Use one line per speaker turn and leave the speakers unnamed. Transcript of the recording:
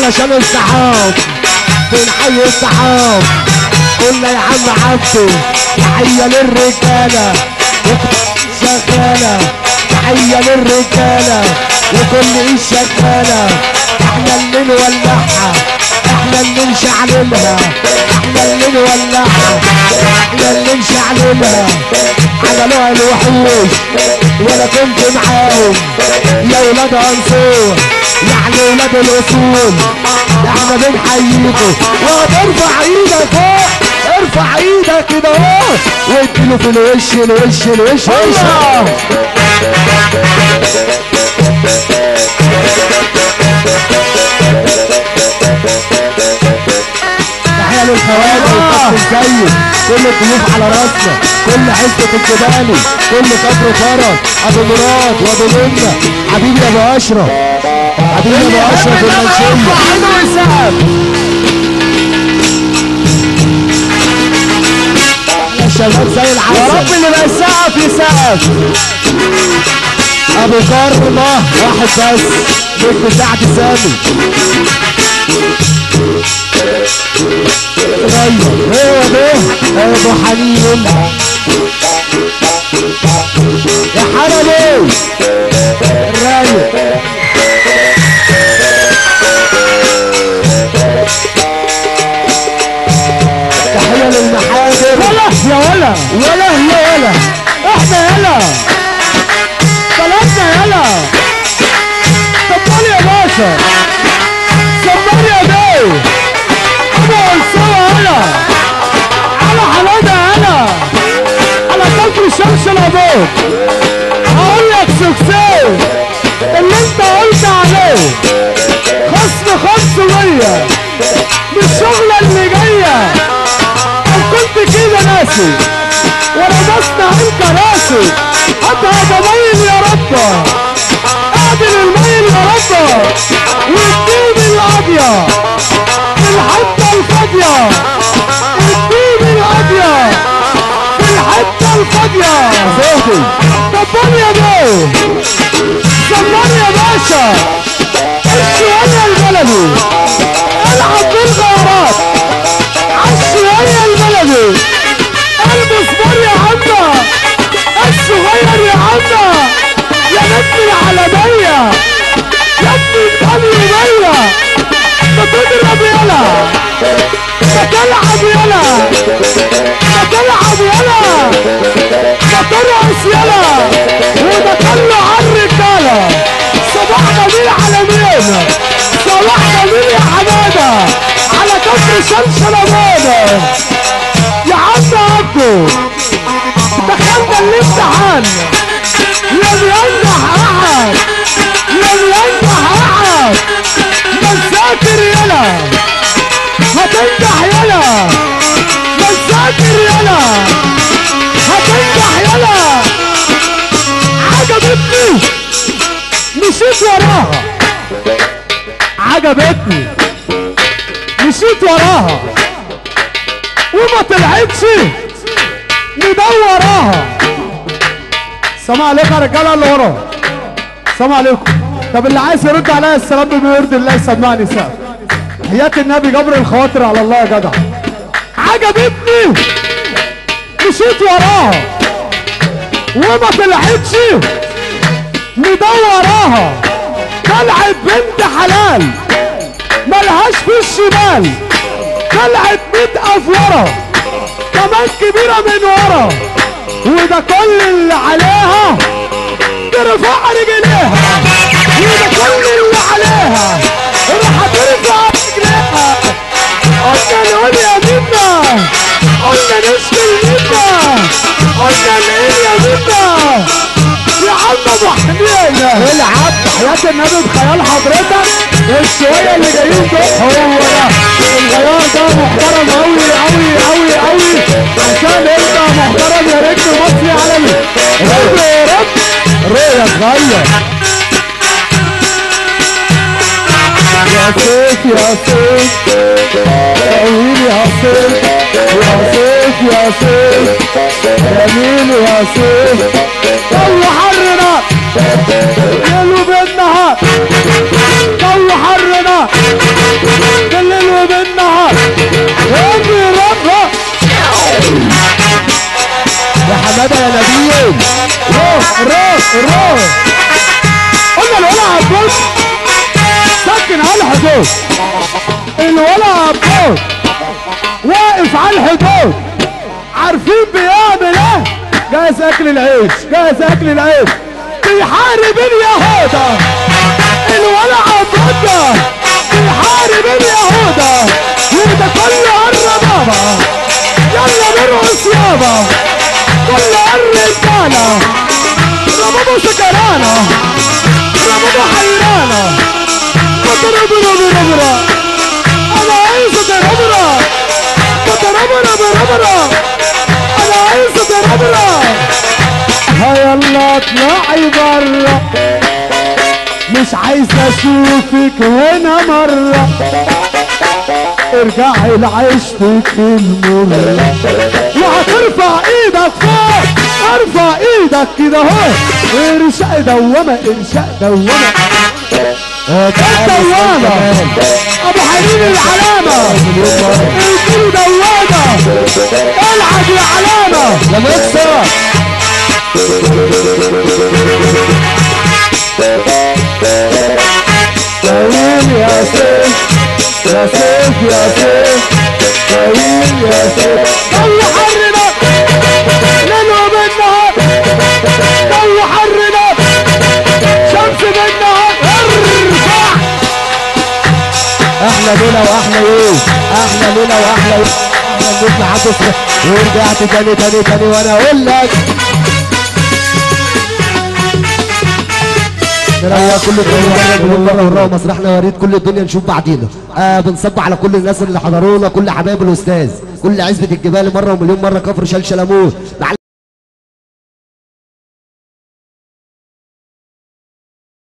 علشان الصحاب بنحيي الصحاب قلنا يا عم عبده تحية للرجالة وكل شغالة تحية للرجالة وكل ايد شغالة احنا اللي نولعها احنا اللي نشعللها احنا اللي نولعها احنا اللي نشعللها عملوها الوحوش وانا كنت معاهم يا ولاد انصور يعني ولاد الاصول احنا بنحييكم وترفع ايدك فوق ارفع ايدك كده اهو واديله في الوش الوش الوش الوش تحية للخواجة والكابتن سيد كل الضيوف على راسنا كل حزبة الجبالي كل كفر فرج ابو مراد وابو منة حبيبي يا ابو اشرف حبيبي يا ابو اشرف المنشية يا شباب زي
يا
العسل
رب اللي بقى يسقف يسقف
ابو كرمة واحد بس نجم سعد سامي غير هو ده ابو حنين يا حرمي الرايق تحية للمحاجر
ولا يا ولا
ولا يا ولا
احنا يلا بلدنا يلا كبر يا باشا كبر يا بيه ابو انصار يلا على حلاده يلا على كفر الشمس الابوك هقول لك سكسي اللي انت قلت عليه خصم 500 من الشغله اللي جايه لو كنت كده ناسي ورمسنا انت راسي هاتها جمايل يا رب اعدل الميل يا رب والدين القاضية الحتة الفاضية الدين القاضية الحتة الفاضية
صوتي
كبر يا بيه كبر يا باشا الشوية البلدي العب بالغيارات عالشوية البلدي المصبر يا عمنا الصغير يا عمنا يا نجم العالمية يا ابني الدنيا بيا بتضرب يلا بتلعب يلا بتلعب يلا بترقص يلا وده كله عالرجالة صباح جميل على مين صباح جميل يا حمادة على كفر شمس لمانة يا عم عبده دخلنا الامتحان لم ينجح احد لم ينجح احد من ذاكر يلا هتنجح يلا من ذاكر يلا هتنجح يلا عجبتني مشيت وراها عجبتني مشيت وراها وما طلعتش مدوراها سلام عليكم يا رجاله اللي ورا سلام عليكم طب اللي عايز يرد عليا السلام بما يرضي الله يسمعني سقف حياة النبي جبر الخواطر على الله يا جدع عجبتني مشيت وراها وما طلعتش مدوراها طلعت بنت حلال ملهاش في الشمال طلعت متقفورة كمان كبيرة من ورا وده كل اللي عليها ترفع رجليها وده كل اللي عليها راح ترفع رجليها قلنا نقول يا منا قلنا نشكي منا قلنا نقول يا منا يا عم ابو حنين
العب حياة النبي بخيال حضرتك
الشوية اللي جايين دول
هو ده الغيار ده محترم قوي قوي قوي قوي عشان انت محترم يا رجل مصري عالمي رب يا رب رؤيا صغير يا سيف يا سيف طويل يا سيف يا سيف يا سيف جميل يا سيف طل حرنا يلو بالنهار جو حرنا
بالليل وبالنهار ربي ربي
يا حماده يا نبيل
روح روح روح قلنا الولا عبود سكن على الحدود الولا عبود واقف على الحدود عارفين بيعمل ايه جاهز اكل العيش جاهز اكل العيش بيحارب اليهودا الولا عبود ده بيحارب اليهودا وده كله الربابة يلا نرقص يابا كل الرجالة ربابة سكرانة ربابة حيرانة بطرب رب رب انا عايز اتربرب بطرب رب رب انا عايز اتربرب هيلا اطلعي برا مش عايز اشوفك هنا مرة ارجعي لعيشتك المرة وهترفع ايدك فوق ارفع ايدك كده اهو ارشاء دوامة ارشاء دوامة الدوامة ابو حنين العلامة الكيلو دوامة العب يا علامة
يا مكسر
طويل يا سيف يا سيف يا سيف طويل يا سيف جو حرنا ليل وبالنهار جو حرنا شمس بالنهار ارفع
احلى ليله واحلى يوم احلى ليله واحلى يوم احلى نطلع حدث ورجعت تاني تاني تاني وانا اقول لك نريح كل الدنيا مليون مره ونروح مسرحنا يا ريت كل الدنيا نشوف بعضينا آه بنصب على كل الناس اللي حضرونا كل حبايب الاستاذ كل عزبه الجبال مره ومليون مره كفر شال شلمون